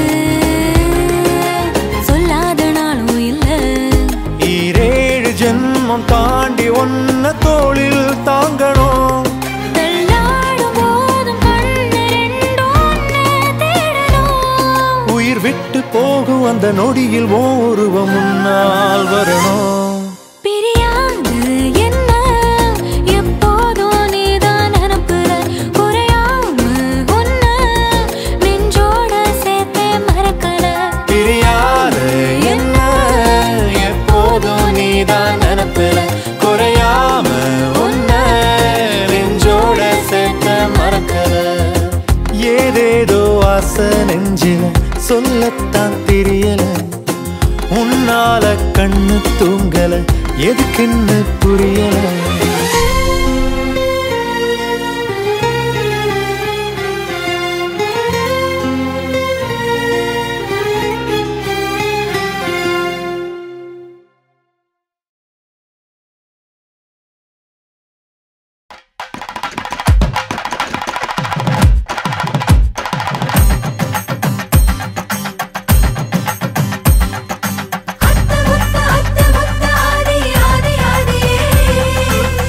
சொல்லாத நாளும் இல்ல ஈரேழு ஜென்மம் தாண்டி ஒன்ன தோளில் தாங்கணும் தள்ளாடும் போதும் கண்ணு ரெண்டும் உன்னை தேடணும் உயிர் விட்டு போகும் அந்த நொடியில் ஓ உருவம் முன்னால் வரணும் பிரியாது என்ன எப்போதும் நீதான் நினப்புல குறையாம உன்ன நெஞ்சோட சேர்த்தே மறக்கல பிரியாத என்ன எப்போதும் நீதான் நினப்பில குறையாம உன்ன நெஞ்சோட சேர்த்த மறக்கல ஏதேதோ ஆசை நெஞ்சில சொல்லத்தான் தெரியல உன்னால கண்ணு தூங்கல எதுக்குன்னு புரியல அத்த முத்த அத்த முத்த ஆதி ஆதி ஆதியே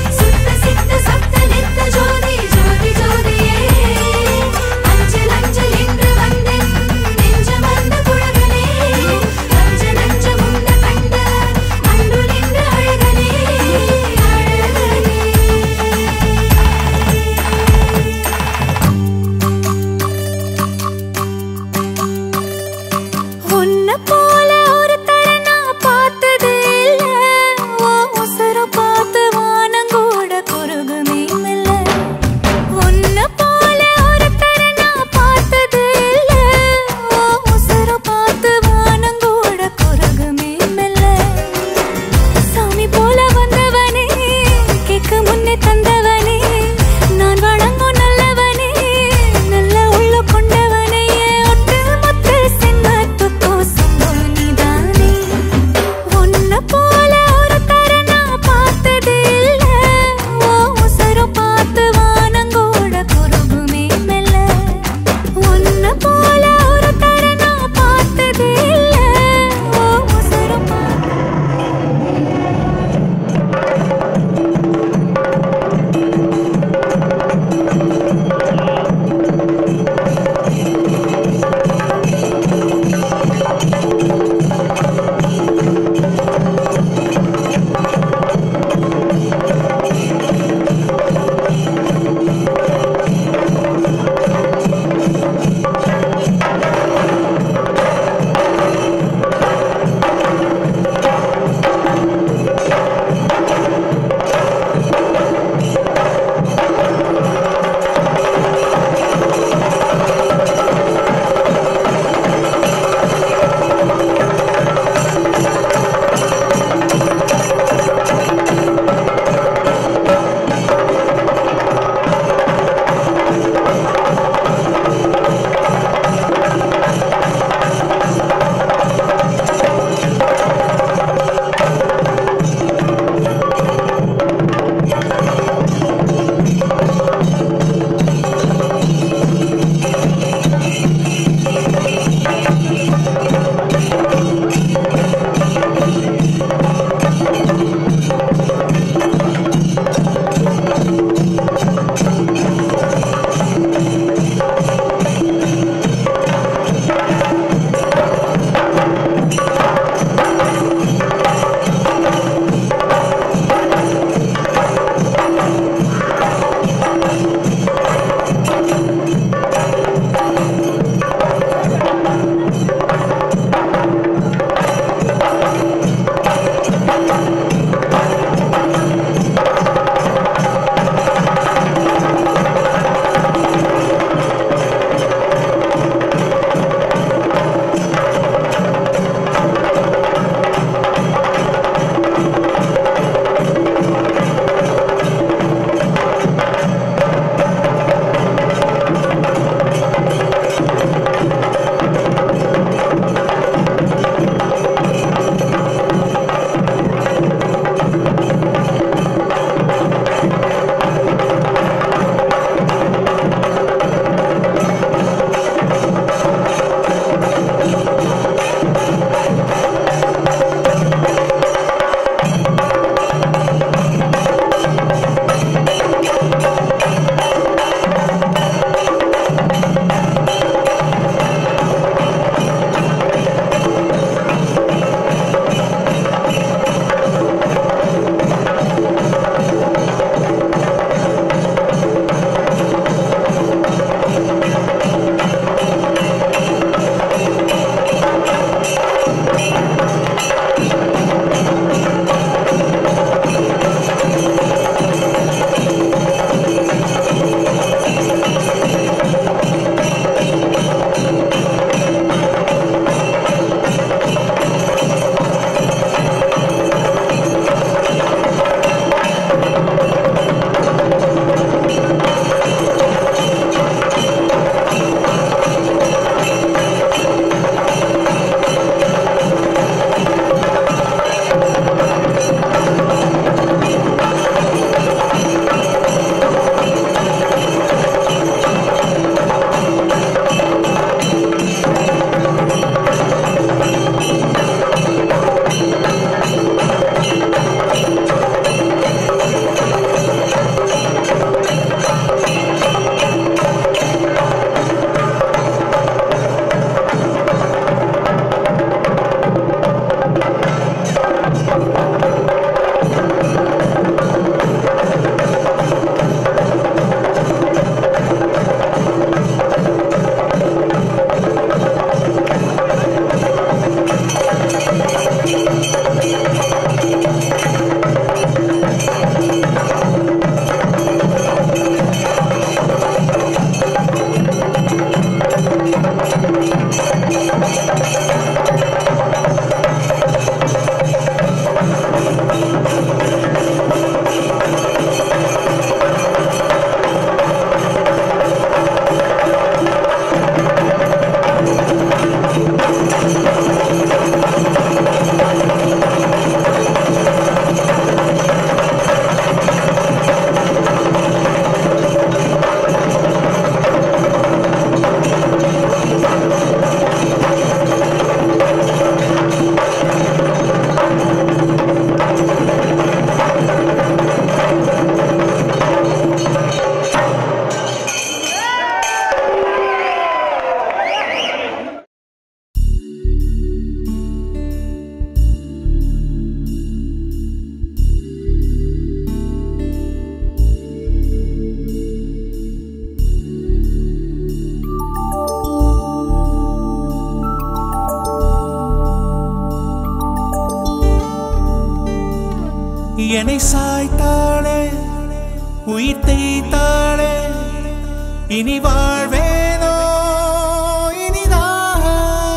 என்னை சாய்த்தாளே உயிர் தேய்த்தாளே இனி வாழ்வேனோ இனிதாக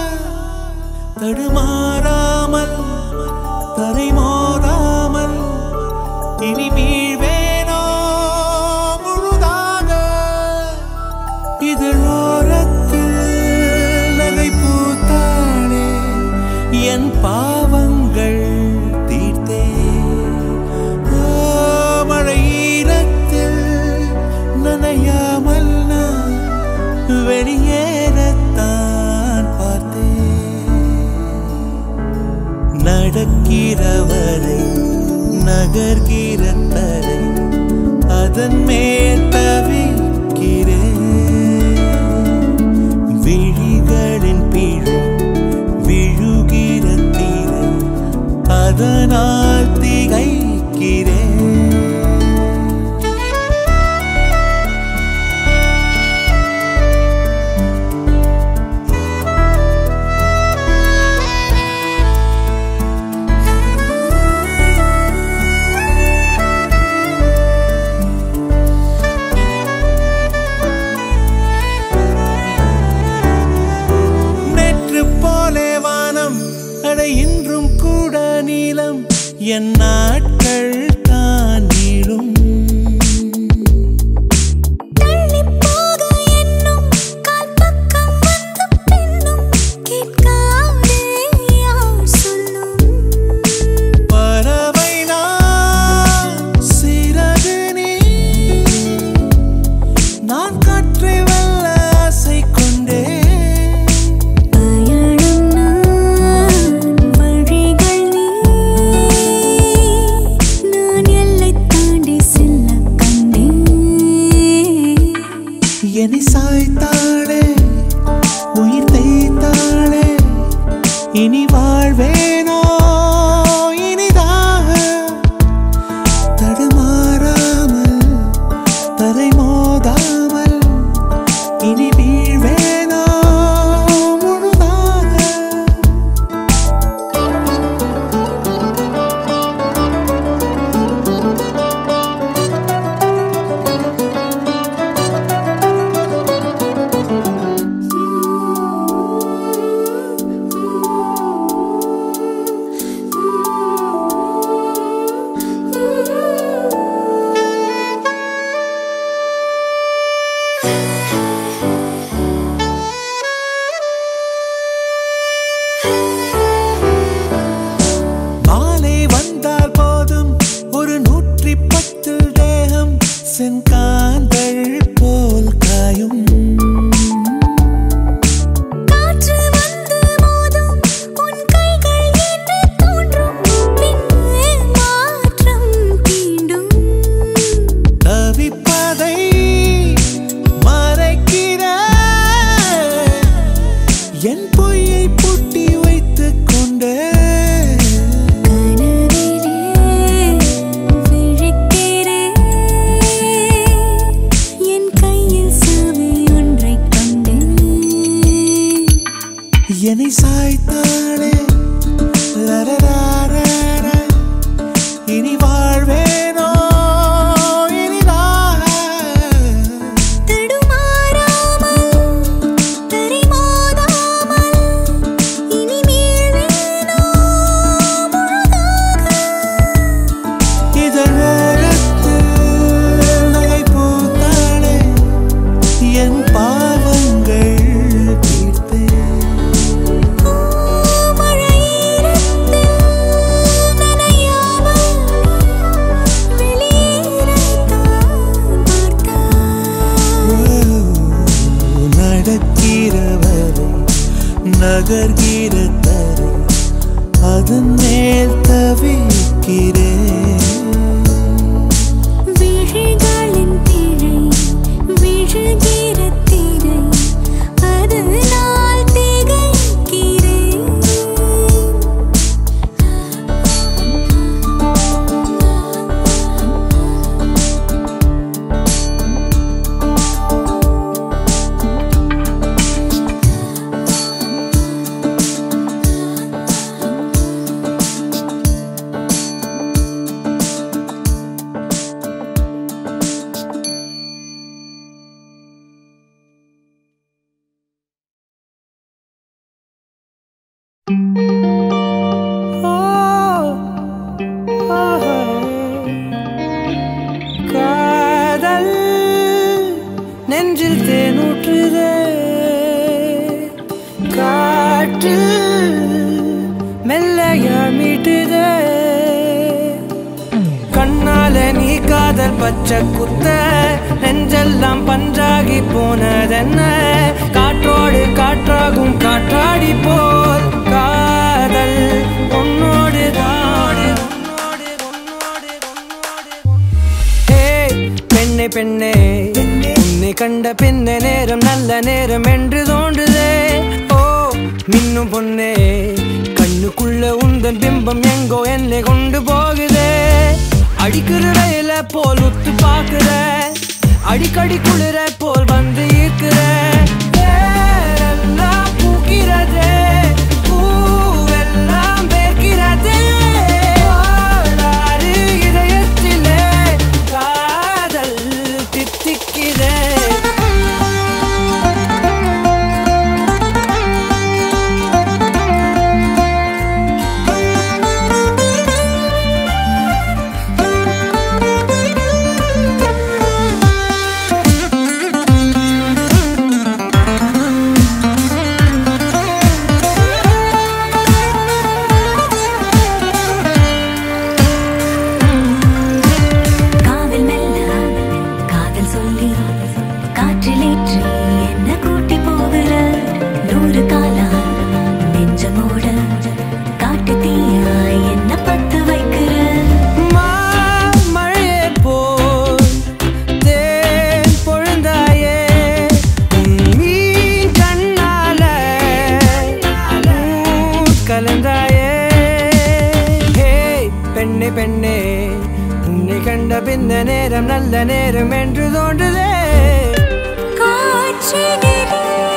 தடுமாறாமல் தரை மோதாமல் இனி வீழ்வேனோ முழுதாக இதழோரத்தில் நகை பூத்தாளே என் பாவங்கள் தீர்த்தே ஆ, மழை ஈரத்தில் நனையாமல் நான் வெளியேறத்தான் பார்த்தேன் நடக்கிறவரை நகர்கிற தரை அதன் மேல் தவிக்கிறேன் விழிகளின் பிழை விழுகிற தீரை அதனால் திகைக்கிறேன் நேற்று போலே வானம் அட இன்றும் கூட நீளம் என் நாட்கள் தான் நீளும் தள்ளிப் போக எண்ணும் கால் பக்கம் வந்து பின்னும் கேட்காதே யார் சொல்லும் பறவை நான் சிறகு நீ நான் காற்றை வெல்ல ஆசை கொண்டேன் பயணம் நான் வழிகள் நீ நான் எல்லை தாண்டி செல்ல கண்டேன் என்னை சாய்த்தாளே உயிர் தேய்த்தாளே இனி வாழ்வேனோ இனிதாக தடுமாறாமல் தரை மோதாமல் இனி வீழ்வேனோ முழுதாக மாலை வந்தால் போதும் ஒரு நூற்றி பத்து தேகம் செங்காந்தள் போல் காயும் காற்று வந்து மோதும் உன் கைகள் என்று தோன்றும் பின்னே மாற்றம் தீண்டும் தவிப்பதை மறைக்கிற என் பொய்யை பூட்டி வைத்துக் கொண்டே கனவிலே விழிக்கிறேன் என் கையில் சாவி ஒன்றைக் கண்டேன் என்னை சாய்த்தாளே லரராரர. இனி வாழ்வேனோ இனிதாக தடுமாறாமல் தரிமோதாமல் இனி மீள்வேனோ முழுதாக இதழோரத்தில் நகை பூத்தாளே என் பாவங்கள் தீர்த்தேன் மழையிரத்தில் நனையாமல் வெளியேறத்தான் பார்த்தாய் நடக்கிறவரை நகர்கிற தரை அதன் மேல் தவிக்கிறேன் விழிகளின் பிழை விழுகிற திரை அதனால் திகைக்கிறேன் ஆ மீட்டுதே கண்ணால நீ காதல் பச்சை குத்த நெஞ்செல்லாம் பஞ்சாகி போனதென்ன காற்றோடு காற்றாகும் காற்றாடி போல் காதல் உன்னோடு தாடு ஏய், பெண்ணே பெண்ணே உன்னை கண்ட பின்ன நேரம் நல்ல நேரம் என்று தோன்றுதே ஓ மின்னும் பொண்ணே கண்ணுக்குள்ள உந்தன் பிம்பம் எங்கோ என்னை கொண்டு போகுதே அடிக்கிற ரயில போல் உத்து பாக்குற அடிக்கடி குளிர போல் வந்து ஈர்க்கிற வேரெல்லாம் பூக்கிறதே பூவெல்லாம் வேர்க்கிறதே ஓடாறு இதயத்திலே காதல் தித்திக்கிறே காதல் மெல்ல காதல் சொல்லி காற்றிலேற்றி என்ன கூட்டி போகிற நூறு காலா நெஞ்சமோட காட்டு தீயா என்ன பத்து வைக்கிற மழையே போல் தேன் பொழுந்தாயே உன் மீன் கண்ணால ஊர் கலந்தாயே ஹே பெண்ணே பெண்ணே உன்னை கண்ட பின்ன நேரம் நல்ல நேரம் என்று தோன்றுதே காற்றினிலே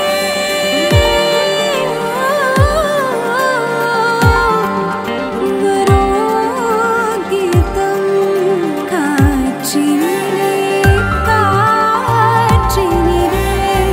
வரும் கீதம் காற்றினிலே காற்றினிலே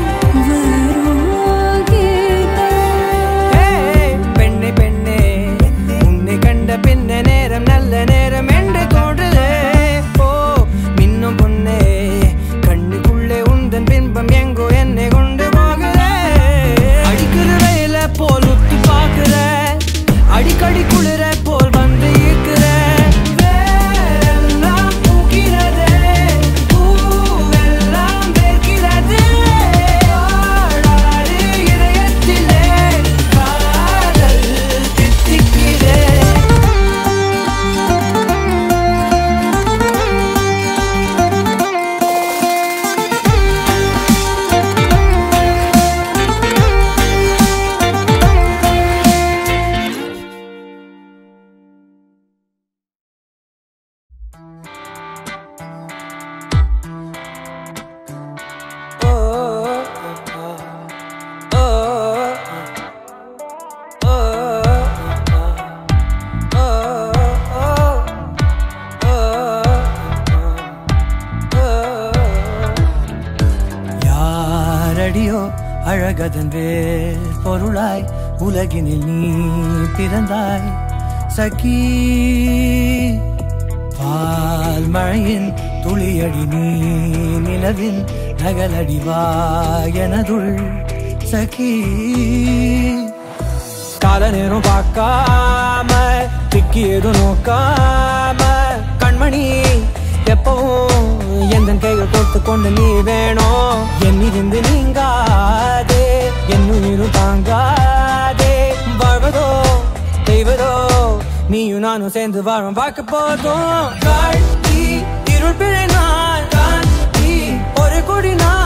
வரும் கீதம் ஹே பெண்ணே பெண்ணே உன்னை கண்ட பின்ன நேரம் நல்ல நேரம் என்று தோன்றுதே ஓ மின்னும் பொண்ணே கண்ணுக்குள்ளே உந்தன் பின்பம் எங்கோ என்னை கொண்டு போகுதே அடிக்கிற ரயில போல் உத்து பாக்குற அடிக்கடி குளிர போல் வந்து ஈர்க்கிற வேரெல்லாம் பூக்கிறதே பூவெல்லாம் வேர்க்கிறதே ஆடாறு இதயத்திலே காதல் தித்திக்கிறே யாரடியோ அழகதன் வேர் பொருளாய் உலகினில் நீ பிறந்தாய் சகி பால் மழையின் துளியடி நீ நிலவின் நகலடிவா எனதுள் சகி கால நேரம் பார்க்காம திக்கி எதுவும் நோக்காம கண்மணி எப்பவும் எந்த கைகள் கோர்த்து கொண்டு நீ வேணும் என்னிருந்து நீங்காதே என் உயிரும் தாங்காதே வாழ்வதோ செய்வதோ நீயும் நானும் சேர்ந்து வாழும் பார்க்க போதும் காட்டி இருள் பிழை நான் காட்டி ஒரு கொடி நான்